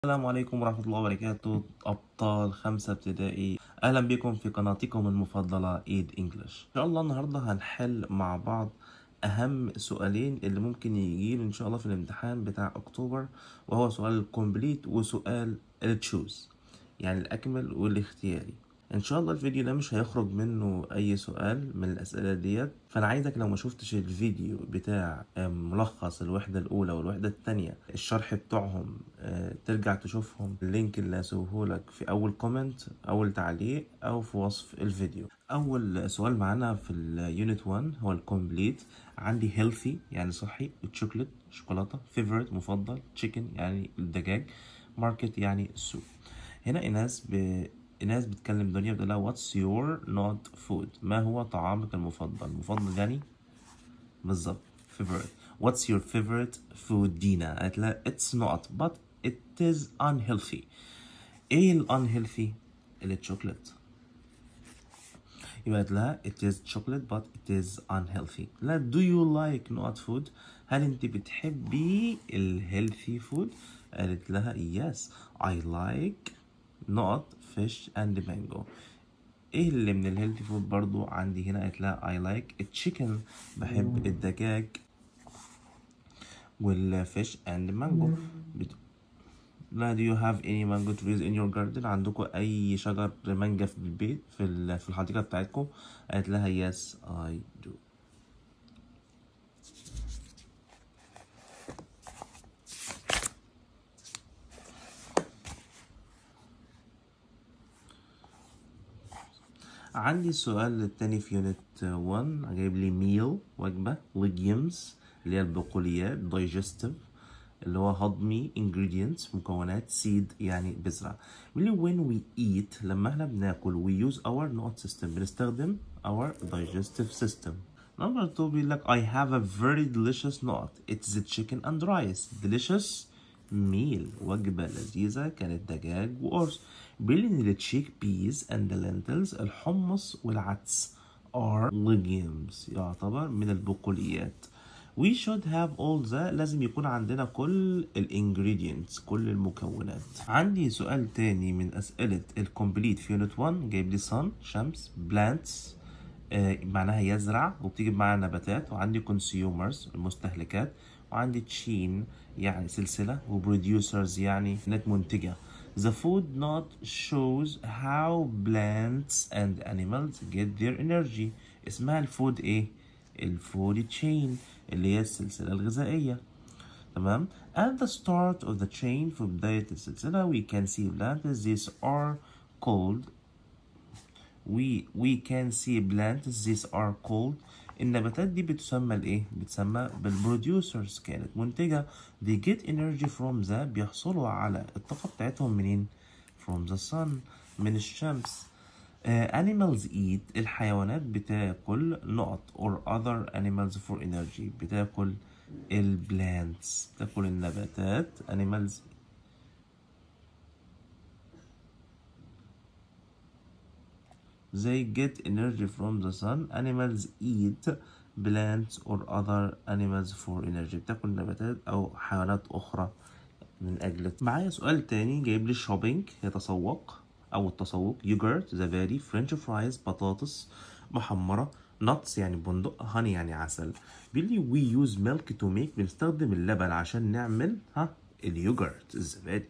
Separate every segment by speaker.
Speaker 1: السلام عليكم ورحمة الله وبركاته أبطال خمسة ابتدائي أهلا بكم في قناتكم المفضلة إيد إنجلش إن شاء الله النهاردة هنحل مع بعض أهم سؤالين اللي ممكن يجيلوا إن شاء الله في الامتحان بتاع أكتوبر وهو سؤال الكومبليت وسؤال التشوز يعني الأكمل والاختياري ان شاء الله الفيديو ده مش هيخرج منه اي سؤال من الاسئله ديت فانا عايزك لو ما شفتش الفيديو بتاع ملخص الوحده الاولى والوحده الثانيه الشرح بتوعهم آه، ترجع تشوفهم اللينك اللي هسيبهولك في اول كومنت اول تعليق او في وصف الفيديو اول سؤال معانا في اليونت 1 هو الكومبليت عندي هيلثي يعني صحي الشوكليت شوكولاته فيفورت مفضل تشيكن يعني الدجاج ماركت يعني السوق هنا ايناس ب... الناس بتكلم دنيا بتقول لها what's your not food ما هو طعامك المفضل المفضل يعني بالظبط favorite what's your favorite food دينا قالت لها it's not but it is unhealthy ايه ال unhealthy الشوكولات يبقى قالت لها it is chocolate but it is unhealthy لا do you like not food هل انت بتحبي الهيلثي فود قالت لها yes I like not fish and mango ايه اللي من الهيلثي فود برضو عندي هنا قالت لها I like chicken بحب الدجاج والفيش and mango بت... لا do you have any mango trees in your garden عندكم اي شجر مانجا في البيت في ال- في الحديقة بتاعتكم قالت لها yes I do عندي السؤال التاني في يونت 1 جايب لي ميل وجبة legumes اللي هي البقوليات digestive اللي هو هضمي ingredients مكونات seed يعني بذرة بيقول لي when we eat لما احنا بناكل we use our not system بنستخدم our digestive system number 2 بيقول لك I have a very delicious nut it's the chicken and rice delicious meal وجبة لذيذة كانت دجاج وقرص بيقول ان التشيك بيز and the lentils الحمص والعدس are legumes يعتبر من البقوليات we should have all the لازم يكون عندنا كل ال ingredients كل المكونات عندي سؤال تاني من أسئلة الكومبليت في يونت 1 جايب لي sun شمس plants آه، معناها يزرع وبتيجي معاها نباتات وعندي consumers المستهلكات وعندي chain يعني سلسلة وبروديوسرز يعني نت منتجة The food not shows how plants and animals get their energy اسمها الفود ايه؟ الفود chain اللي هي السلسلة الغذائية تمام at the start of the chain في بداية السلسلة we can see plants these are called we we can see plants these are called النباتات دي بتسمى الايه بتسمى بالبروديوسرز كانت منتجة they get energy from the بيحصلوا على الطاقة بتاعتهم منين from the sun من الشمس uh, animals eat الحيوانات بتاكل نقط or other animals for energy بتاكل البلانتس بتاكل النباتات animals They get energy from the sun. Animals eat plants or other animals for energy. بتاكل نباتات أو حيوانات أخرى من أجل معايا سؤال تاني جايب لي shopping يتسوق أو التسوق يogurt زبادي فرنش فرايز بطاطس محمرة nuts يعني بندق honey يعني عسل بيقول لي we use milk to make بنستخدم اللبن عشان نعمل ها اليوجرت الزبادي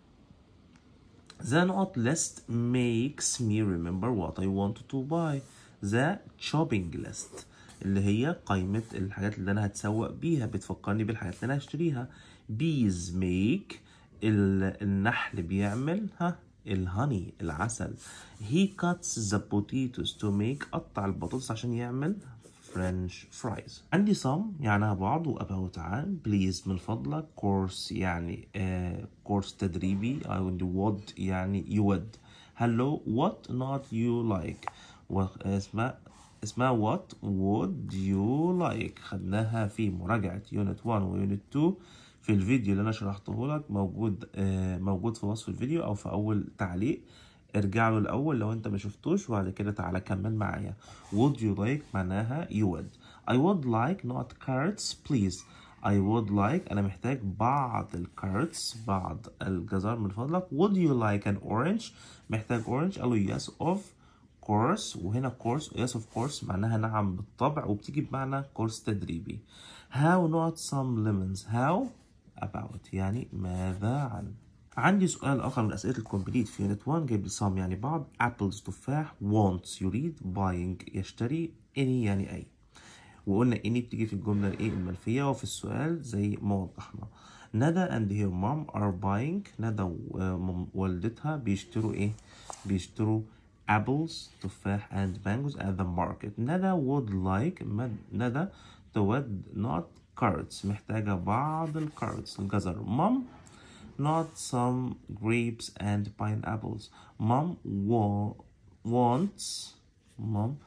Speaker 1: The not list makes me remember what I wanted to buy. The shopping list اللي هي قائمة الحاجات اللي أنا هتسوق بيها بتفكرني بالحاجات اللي أنا هشتريها. Bees make ال- النحل بيعمل ها الهاني العسل. He cuts the potatoes to make قطع البطاطس عشان يعمل فرنش فرايز عندي some يعني بعض و about عن please من فضلك course يعني آه course تدريبي عندي would يعني يود hello what not you like و- آه، اسمها اسمها what would you like خدناها في مراجعة unit 1 و unit 2 في الفيديو اللي انا شرحته لك موجود آه موجود في وصف الفيديو او في اول تعليق ارجع له الاول لو انت ما شفتوش وبعد كده تعالى كمل معايا would you like معناها you would I would like not carrots please I would like أنا محتاج بعض الكارتس بعض الجزر من فضلك would you like an orange محتاج orange قال له yes of course وهنا course yes of course معناها نعم بالطبع وبتيجي بمعنى course تدريبي how not some lemons how about يعني ماذا عن عندي سؤال آخر من أسئلة الكومبليت في يونت 1 جايب لي some يعني بعض apples تفاح wants يريد buying يشتري any يعني أي وقلنا any بتيجي في الجملة الإيه المنفية وفي السؤال زي ما وضحنا ندى and her mom are buying ندى ووالدتها بيشتروا إيه بيشتروا apples تفاح and mangoes at the market ندى would like ندى تود not carrots محتاجة بعض الكارتس الجزر mom not some grapes and pineapples. Mom wa wants mom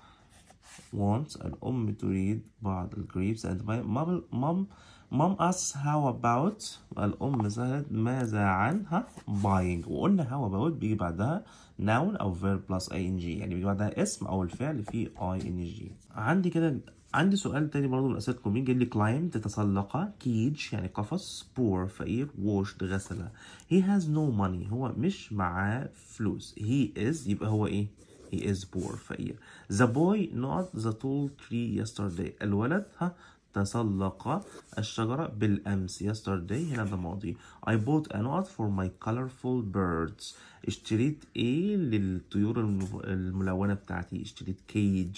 Speaker 1: wants الأم تريد بعض الgrapes and mom mom mom asks how about الأم سألت ماذا عن ها buying وقلنا how about بيجي بعدها noun أو verb plus ing يعني بيجي بعدها اسم أو الفعل فيه ing عندي كده عندي سؤال تاني برضه من أسئلة الكومين جاي لي climb تتسلق كيج يعني قفص poor فقير washed غسل he has no money هو مش معاه فلوس he is يبقى هو إيه he is poor فقير the boy not the tall tree yesterday الولد ها تسلق الشجرة بالأمس yesterday هنا ده ماضي I bought a nut for my colorful birds اشتريت ايه للطيور الملونة بتاعتي اشتريت كيج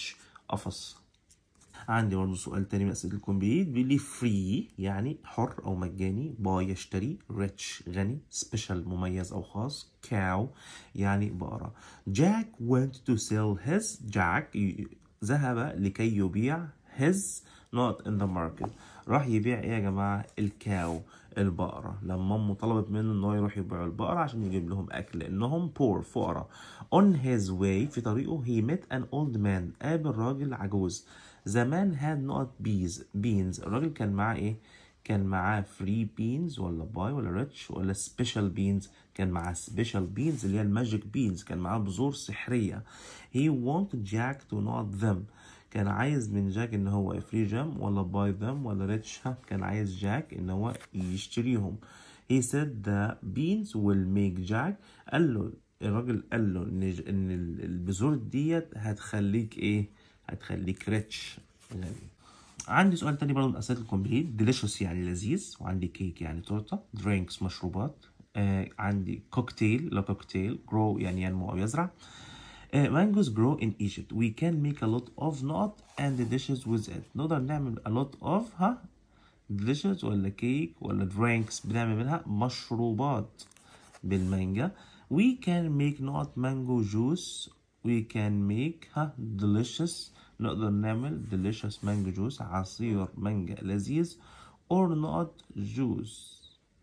Speaker 1: قفص عندي برضه سؤال تاني من أسئلة الكومبليت بيقول لي فري يعني حر أو مجاني باي يشتري ريتش غني سبيشال مميز أو خاص كاو يعني بقرة جاك went to sell his جاك ذهب لكي يبيع his not in the market راح يبيع ايه يا جماعة الكاو البقرة لما امه طلبت منه ان هو يروح يبيع البقرة عشان يجيب لهم اكل لانهم poor فقراء on his way في طريقه he met an old man قابل راجل عجوز زمان had not bees beans الراجل كان معاه ايه كان معاه free beans ولا باي ولا rich ولا special beans كان معاه special beans اللي هي الماجيك beans كان معاه بذور سحرية he wanted Jack to not them كان عايز من جاك ان هو فري جام ولا باي them ولا ريتش ها كان عايز جاك ان هو يشتريهم he said the beans will make Jack قال له الراجل قال له ان ان البذور ديت هتخليك ايه هتخليك ريتش غني عندي سؤال تاني برضه من اسئله الكومبليت ديليشوس يعني لذيذ وعندي كيك يعني تورته درينكس مشروبات آه عندي كوكتيل لا كوكتيل جرو يعني ينمو او يزرع Uh, mangoes grow in Egypt. We can make a lot of not and the dishes with it. نقدر نعمل a lot of ها dishes ولا كيك ولا drinks بنعمل منها مشروبات بالمانجا. We can make not mango juice. We can make ها delicious نقدر نعمل delicious mango juice عصير مانجا لذيذ or not juice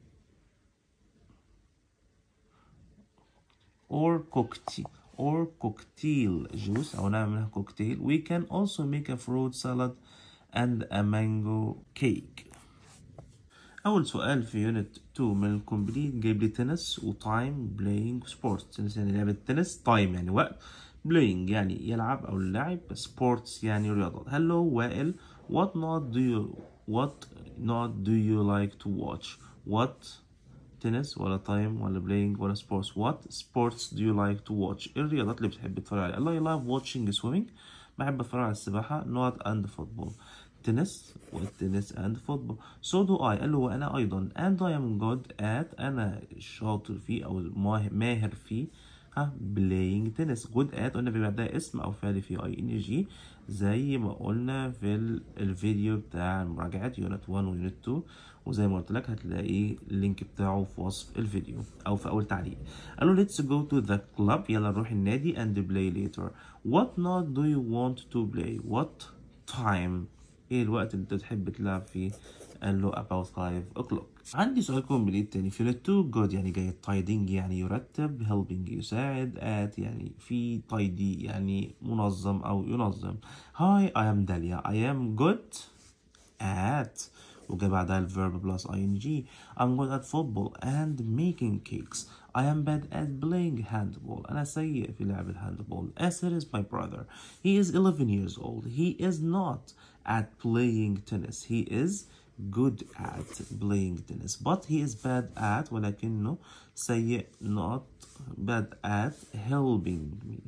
Speaker 1: or cocktail or cocktail juice أو نعمل منها cocktail we can also make a fruit salad and a mango cake أول سؤال في يونت 2 من الكومبليت جايب لي تنس وتايم بلاينج سبورتس تنس يعني لعبة تنس تايم يعني وقت بلاينج يعني يلعب أو اللعب سبورتس يعني رياضة هلو وائل what not do you what not do you like to watch what تنس ولا تايم ولا بلاينج ولا سبورتس what sports do you like to watch ايه الرياضات اللي بتحب تتفرج عليها الله I love watching swimming بحب اتفرج على السباحة not and football تنس والتنس and football so do I قال له وأنا أيضا and I am good at أنا شاطر فيه أو ماهر فيه ها playing تنس good at قلنا بيبقى ده اسم أو فعل فيه اي ان جي زي ما قلنا في الفيديو بتاع مراجعة يونت 1 ويونت 2 وزي ما قلت لك هتلاقي اللينك بتاعه في وصف الفيديو او في اول تعليق قال له let's go to the club يلا نروح النادي and play later what not do you want to play what time ايه الوقت اللي انت تحب تلعب فيه قال له about 5 o'clock عندي سؤال كومبليت تاني في to good يعني جاي tidying يعني يرتب helping يساعد at يعني في tidy يعني منظم أو ينظم Hi I am Dalia I am good at وجا بعدها الverb plus ing I'm good at football and making cakes I am bad at playing handball أنا سيء في لعب الهاندبول Asir is my brother He is 11 years old He is not at playing tennis He is good at playing tennis but he is bad at ولكنه سيء not bad at helping me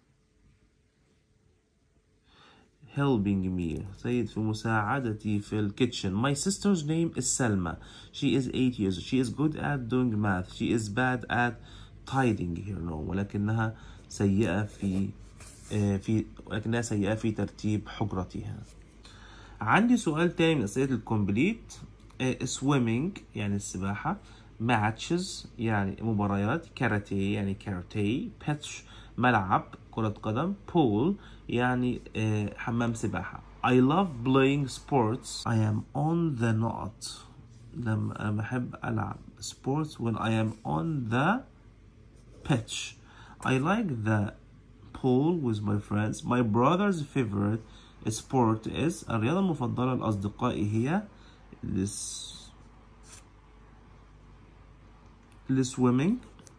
Speaker 1: helping me سيد في مساعدتي في الكيتشن my sister's name is Selma she is 8 years she is good at doing math she is bad at tidying her room ولكنها سيئة في في ولكنها سيئة في ترتيب حجرتها عندي سؤال تاني من أسئلة الكومبليت swimming يعني السباحة matches يعني مباريات كاراتيه يعني كاراتيه باتش ملعب كرة قدم pool يعني حمام سباحة I love playing sports I am on the not لما أنا بحب ألعب sports when I am on the pitch I like the pool with my friends my brother's favorite sport is الرياضة المفضلة لأصدقائي هي الس... السويمينج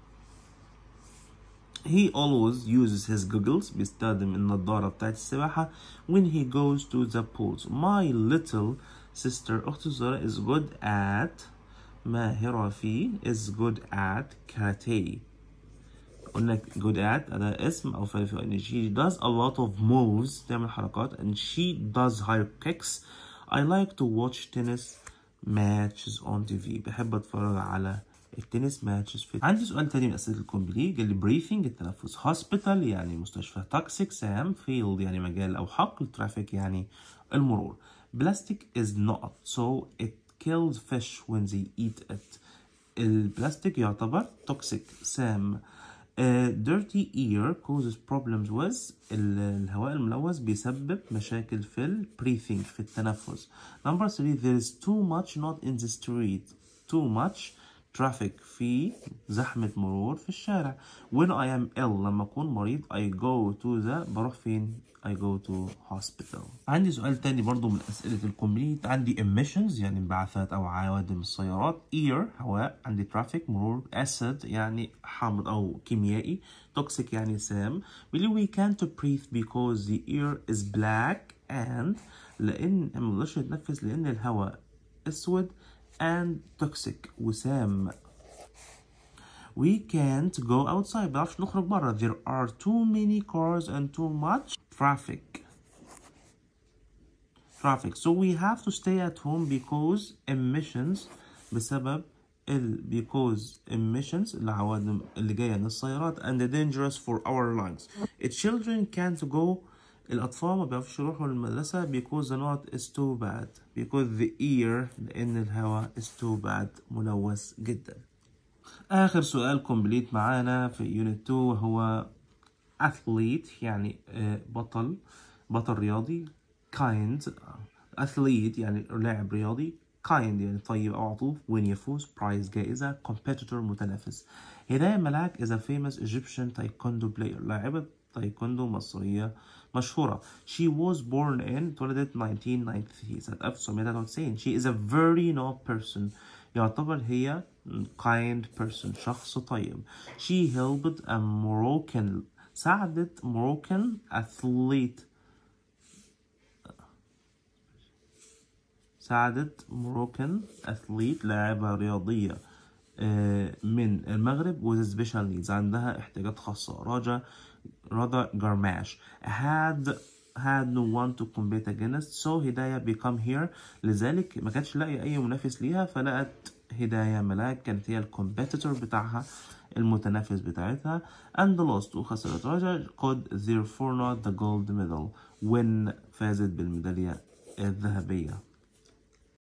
Speaker 1: he always uses his goggles بيستخدم النظارة بتاعت السباحة when he goes to the pools my little sister أختي الصغيرة is good at ماهرة في is good at karate قلنا good at ده اسم أو فعل في she does a lot of moves تعمل حركات and she does high kicks I like to watch tennis matches on TV بحب أتفرج على التنس ماتشز في عندي سؤال تاني من اسئله الكومبلي قال لي بريثنج التنفس هوسبيتال يعني مستشفى توكسيك سام فيلد يعني مجال او حقل ترافيك يعني المرور بلاستيك is not so it kills fish when they eat it البلاستيك يعتبر توكسيك سام Uh, dirty air causes problems with الهواء الملوث بيسبب مشاكل في ال breathing في التنفس. Number three, there is too much not in the street. Too much traffic في زحمة مرور في الشارع. When I am ill لما أكون مريض I go to the بروح فين؟ I go to hospital. عندي سؤال تاني برضو من أسئلة الكومبليت عندي emissions يعني انبعاثات أو عوادم السيارات air هواء عندي traffic مرور acid يعني حامض أو كيميائي toxic يعني سام بيقول we can't breathe because the air is black and لأن ما نقدرش نتنفس لأن الهواء أسود and toxic وسام we can't go outside بنعرفش نخرج برا there are too many cars and too much traffic traffic so we have to stay at home because emissions بسبب ال because emissions العوادم اللي جاية من السيارات and dangerous for our lungs children can't go الأطفال ما بيعرفوش يروحوا المدرسة because the note is too bad because the air لأن الهواء is too bad ملوث جدا آخر سؤال كومبليت معانا في يونت 2 هو athlete يعني بطل بطل رياضي kind athlete يعني لاعب رياضي kind يعني طيب أو عطوف win يفوز prize جائزة competitor متنافس هداية ملاك is a famous Egyptian taekwondo player لاعبة تايكوندو مصرية مشهورة she was born in اتولدت 1993 سنة 1993 she is a very noble person يعتبر هي kind person شخص طيب she helped a Moroccan ساعدت Moroccan athlete ساعدت Moroccan athlete لاعبة رياضية من المغرب with special needs عندها احتياجات خاصة راجا رادا جارماش had had no one to compete against so هداية become here لذلك ما كانتش لاقية أي منافس ليها فلقت هداية ملاك كانت هي الكومبيتيتور بتاعها المتنافس بتاعتها and lost وخسرت رجا could therefore not the gold medal when فازت بالميدالية الذهبية